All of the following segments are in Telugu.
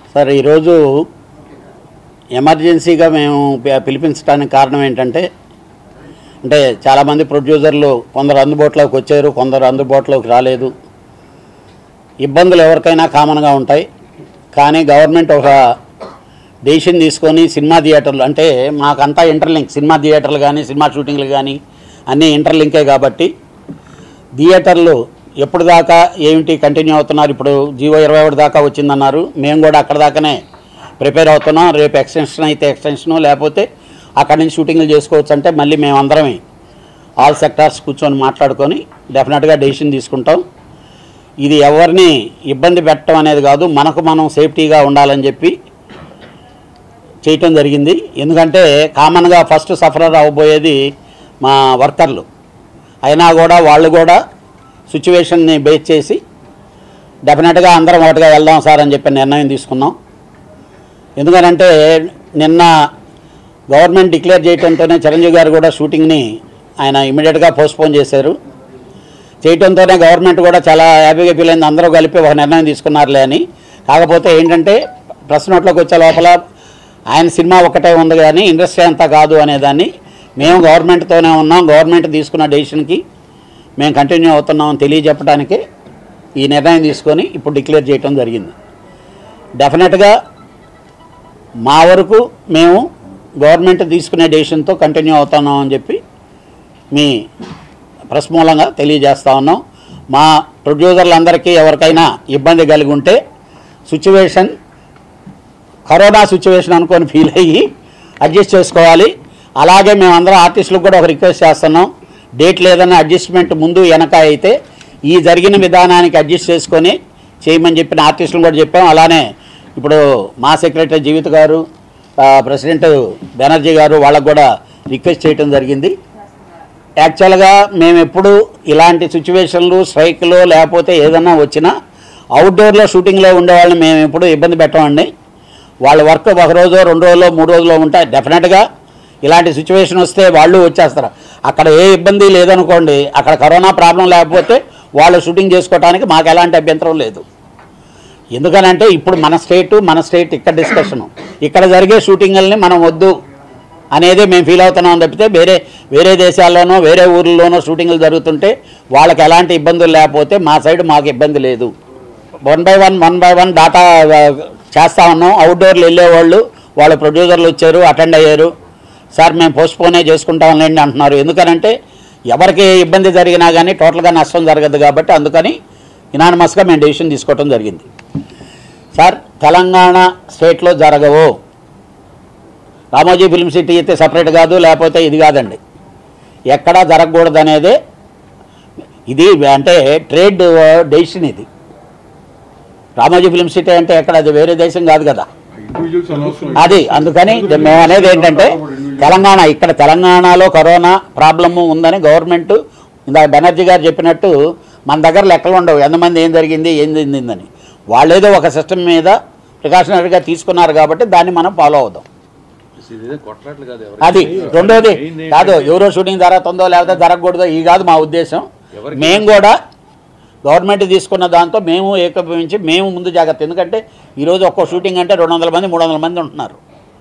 సార్ ఈరోజు ఎమర్జెన్సీగా మేము పి- పిలిపించడానికి కారణం ఏంటంటే అంటే చాలామంది ప్రొడ్యూసర్లు కొందరు అందుబాటులోకి వచ్చారు కొందరు అందుబాటులోకి రాలేదు ఇబ్బందులు ఎవరికైనా కామన్గా ఉంటాయి కానీ గవర్నమెంట్ ఒక డెసిషన్ తీసుకొని సినిమా థియేటర్లు అంటే మాకంతా ఇంటర్లింక్ సినిమా థియేటర్లు కానీ సినిమా షూటింగ్లు కానీ అన్నీ ఇంటర్లింకే కాబట్టి థియేటర్లు ఎప్పుడు దాకా ఏమిటి కంటిన్యూ అవుతున్నారు ఇప్పుడు జీవో ఇరవై ఒకటి దాకా వచ్చిందన్నారు మేము కూడా అక్కడ దాకానే ప్రిపేర్ అవుతున్నాం రేపు ఎక్స్టెన్షన్ అయితే ఎక్స్టెన్షను లేకపోతే అక్కడి నుంచి షూటింగ్లు చేసుకోవచ్చు అంటే మళ్ళీ మేమందరమే ఆల్ సెక్టార్స్ కూర్చొని మాట్లాడుకొని డెఫినెట్గా డెసిషన్ తీసుకుంటాం ఇది ఎవరిని ఇబ్బంది పెట్టడం అనేది కాదు మనకు మనం సేఫ్టీగా ఉండాలని చెప్పి చేయటం జరిగింది ఎందుకంటే కామన్గా ఫస్ట్ సఫరర్ అవ్వబోయేది మా వర్కర్లు అయినా కూడా వాళ్ళు కూడా సిచ్యువేషన్ని బేస్ చేసి డెఫినెట్గా అందరం ఒకటిగా వెళ్దాం సార్ అని చెప్పి నిర్ణయం తీసుకున్నాం ఎందుకనంటే నిన్న గవర్నమెంట్ డిక్లేర్ చేయడంతోనే చిరంజీవి గారు కూడా షూటింగ్ని ఆయన ఇమీడియట్గా పోస్ట్పోన్ చేశారు చేయటంతోనే గవర్నమెంట్ కూడా చాలా హ్యాపీగా ఫీల్ అయింది అందరూ కలిపి ఒక నిర్ణయం తీసుకున్నారులే అని కాకపోతే ఏంటంటే ప్రెస్ నోట్లోకి వచ్చే లోపల ఆయన సినిమా ఒకటే ఉంది కానీ ఇండస్ట్రీ అంతా కాదు అనేదాన్ని మేము గవర్నమెంట్తోనే ఉన్నాం గవర్నమెంట్ తీసుకున్న డెసిషన్కి మేము కంటిన్యూ అవుతున్నామని తెలియజెప్పడానికి ఈ నిర్ణయం తీసుకొని ఇప్పుడు డిక్లేర్ చేయటం జరిగింది డెఫినెట్గా మా వరకు మేము గవర్నమెంట్ తీసుకునే డెసిషన్తో కంటిన్యూ అవుతున్నాం అని చెప్పి మీ ప్రెస్ మూలంగా తెలియజేస్తా ఉన్నాం మా ప్రొడ్యూసర్లందరికీ ఎవరికైనా ఇబ్బంది కలిగి ఉంటే సిచ్యువేషన్ కరోనా సిచ్యువేషన్ అనుకొని ఫీల్ అయ్యి అడ్జస్ట్ చేసుకోవాలి అలాగే మేమందరం ఆర్టిస్టులకు కూడా ఒక రిక్వెస్ట్ చేస్తున్నాం డేట్ లేదన్న అడ్జస్ట్మెంట్ ముందు వెనక అయితే ఈ జరిగిన విధానానికి అడ్జస్ట్ చేసుకొని చేయమని చెప్పిన ఆర్టిస్టులు కూడా చెప్పాం అలానే ఇప్పుడు మా సెక్రటరీ జీవిత గారు ఆ, ప్రెసిడెంట్ బెనర్జీ గారు వాళ్ళకు కూడా రిక్వెస్ట్ చేయడం జరిగింది యాక్చువల్గా మేము ఎప్పుడు ఇలాంటి సిచ్యువేషన్లు స్ట్రైక్లు లేకపోతే ఏదన్నా వచ్చినా అవుట్డోర్లో షూటింగ్లో ఉండేవాళ్ళని మేము ఎప్పుడు ఇబ్బంది పెట్టమండి వాళ్ళ వర్క్ ఒక రోజు రెండు రోజులు మూడు రోజులు ఉంటాయి డెఫినెట్గా ఇలాంటి సిచ్యువేషన్ వస్తే వాళ్ళు వచ్చేస్తారు అక్కడ ఏ ఇబ్బంది లేదనుకోండి అక్కడ కరోనా ప్రాబ్లం లేకపోతే వాళ్ళు షూటింగ్ చేసుకోవడానికి మాకు ఎలాంటి అభ్యంతరం లేదు ఎందుకనంటే ఇప్పుడు మన స్టేటు మన స్టేట్ ఇక్కడ డిస్కషను ఇక్కడ జరిగే షూటింగ్లని మనం వద్దు అనేది మేము ఫీల్ అవుతున్నాం తప్పితే వేరే వేరే దేశాల్లోనో వేరే ఊర్లలోనో షూటింగ్లు జరుగుతుంటే వాళ్ళకి ఎలాంటి ఇబ్బందులు లేకపోతే మా సైడ్ మాకు ఇబ్బంది లేదు one by one one by one data ఆ, చేస్తా ఉన్నాం అవుట్డోర్లు వెళ్ళేవాళ్ళు వాళ్ళ ప్రొడ్యూసర్లు వచ్చారు అటెండ్ అయ్యారు సార్ మేము పోస్ట్పోనే చేసుకుంటాంలేండి అంటున్నారు ఎందుకనంటే ఎవరికి ఏ ఇబ్బంది జరిగినా కానీ టోటల్గా నష్టం జరగదు కాబట్టి అందుకని ఇనానమస్గా మేము డెసిషన్ తీసుకోవడం జరిగింది సార్ తెలంగాణ స్టేట్లో జరగవు రామోజీ ఫిల్మ్ సిటీ అయితే సపరేట్ కాదు లేకపోతే ఇది కాదండి ఎక్కడా జరగకూడదు అనేదే ఇది అంటే ట్రేడ్ డెసిషన్ ఇది రామోజీ ఫిల్మ్ సిటీ అంటే ఎక్కడ అది వేరే దేశం కాదు కదా ఇండివిజువల్స్ అనవసరం అది అందుకని మేము అనేది ఏంటంటే తెలంగాణ ఇక్కడ తెలంగాణలో కరోనా ప్రాబ్లము ఉందని గవర్నమెంట్ ఇందాక బెనర్జీ గారు చెప్పినట్టు మన దగ్గర లెక్కలు ఉండవు ఎంతమంది ఏం జరిగింది ఏం జరిగిందని వాళ్ళేదో ఒక సిస్టమ్ మీద ప్రికాషనరీగా తీసుకున్నారు కాబట్టి దాన్ని మనం ఫాలో అవుదాం ఇదే కొట్లాట్లు కాదు ఎవరు అది రెండోది మెయిన్ కాదు ఎవరో షూటింగ్ జరుగుతుందో లేకపోతే జరగకూడదో ఈ కాదు మా ఉద్దేశం ఎవరికి- మేము కూడా గవర్నమెంట్ తీసుకున్న దాంతో మేము ఏకీభవించి మేము ముందు జాగ్రత్త ఎందుకంటే ఈరోజు ఒక్కో షూటింగ్ అంటే రెండు వందల మంది మూడు వందల మంది ఉంటున్నారు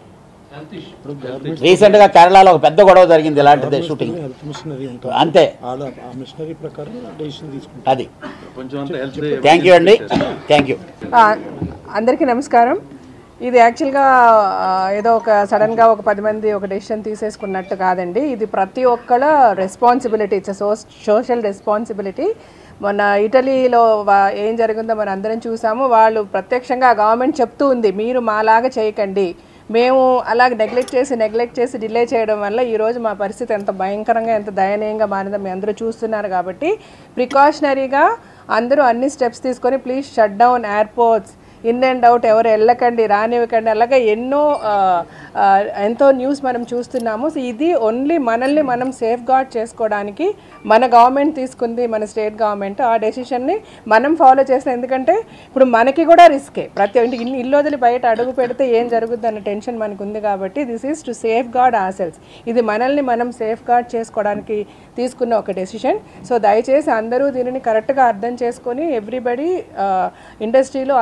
రీసెంట్గా కేరళలో ఒక పెద్ద గొడవ జరిగింది ఇలాంటిదే షూటింగ్ హెల్త్ మిషనరీ ఉంటుంది అంతే వాళ్ళ ఆ మిషనరీ ప్రకారం డెసిషన్ తీసుకుంటారు అది ప్రపంచం అంతా హెల్త్ థ్యాంక్ యూ అండి థ్యాంక్ యూ ఆ, అందరికీ నమస్కారం ఇది యాక్చువల్గా ఆ, ఏదో ఒక సడన్గా ఒక పది మంది ఒక డెసిషన్ తీసేసుకున్నట్టు కాదండి ఇది ప్రతి ఒక్కళ్ళ responsibility it's so social responsibility మొన్న ఇటలీలో వా- ఏం జరిగిందో మనం అందరం చూసాము వాళ్ళు ప్రత్యక్షంగా గవర్నమెంట్ చెప్తూ ఉంది మీరు మాలాగా చేయకండి మేము అలా నెగ్లెక్ట్ చేసి నెగ్లెక్ట్ చేసి డిలే చేయడం వల్ల ఈరోజు మా పరిస్థితి ఎంత భయంకరంగా ఎంత దయనీయంగా మారిందో మీ అందరూ చూస్తున్నారు కాబట్టి ప్రికాషనరీగా అందరూ అన్ని స్టెప్స్ తీసుకొని please shut down airports in and out ఎవరు వెళ్ళకండి రానివ్వకండి అలాగే ఎన్నో ఆ, ఆ, ఎంతో న్యూస్ మనం చూస్తున్నాము సో ఇది ఓన్లీ మనల్ని మనం సేఫ్ గార్డ్ చేసుకోవడానికి మన గవర్నమెంట్ తీసుకుంది మన స్టేట్ గవర్నమెంట్ ఆ డెసిషన్ని మనం ఫాలో చేసిన ఎందుకంటే ఇప్పుడు మనకి కూడా రిస్కే ప్రతి ఇంటి ఇన్ని ఇల్లు వదిలి బయట అడుగు పెడితే ఏం జరుగుద్ది అన్న టెన్షన్ మనకు ఉంది కాబట్టి this is to safeguard ourselves ఇది మనల్ని మనం సేఫ్ గార్డ్ చేసుకోవడానికి తీసుకున్న ఒక డెసిషన్ సో దయచేసి అందరూ దీనిని కరెక్ట్గా అర్థం చేసుకొని ఎవ్రీబడి ఇండస్ట్రీలో అందరూ కూడా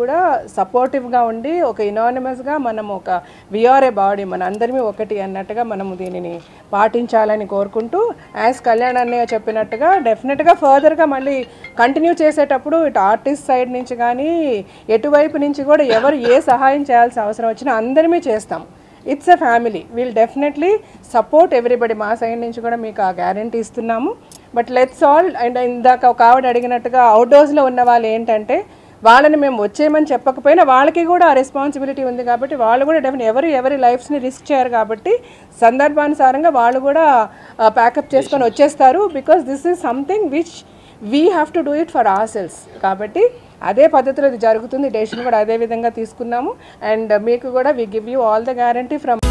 కూడా సపోర్టివ్గా ఉండి ఒక ఇనానిమస్గా మనం ఒక విఆర్ ఏ బాడీ మన అందరిమీ ఒకటి అన్నట్టుగా మనము దీనిని పాటించాలని కోరుకుంటూ యాజ్ కళ్యాణ్ అన్నయ్య చెప్పినట్టుగా డెఫినెట్గా ఫర్దర్గా మళ్ళీ కంటిన్యూ చేసేటప్పుడు ఇటు ఆర్టిస్ట్ సైడ్ నుంచి కానీ ఎటువైపు నుంచి కూడా ఎవరు ఏ సహాయం చేయాల్సిన అవసరం వచ్చినా అందరిమీ చేస్తాం it's a family we'll definitely support everybody మా సైడ్ నుంచి కూడా మీకు ఆ గ్యారంటీ ఇస్తున్నాము బట్ లెట్స్ ఆల్ అండ్ ఇందాక ఒక ఆవిడ అడిగినట్టుగా అవుట్డోర్స్లో ఉన్న వాళ్ళు ఏంటంటే వాళ్ళని మేము వచ్చేయమని చెప్పకపోయినా వాళ్ళకి కూడా ఆ రెస్పాన్సిబిలిటీ ఉంది కాబట్టి వాళ్ళు కూడా డెఫినెట్ ఎవరు ఎవరి లైఫ్స్ని రిస్క్ చేయరు కాబట్టి సందర్భానుసారంగా వాళ్ళు కూడా ప్యాకప్ చేసుకొని వచ్చేస్తారు because this is something which we have to do it for ourselves కాబట్టి అదే పద్ధతిలో ఇది జరుగుతుంది డెసిషన్ కూడా అదే విధంగా తీసుకున్నాము అండ్ మీకు కూడా we give you all the guarantee from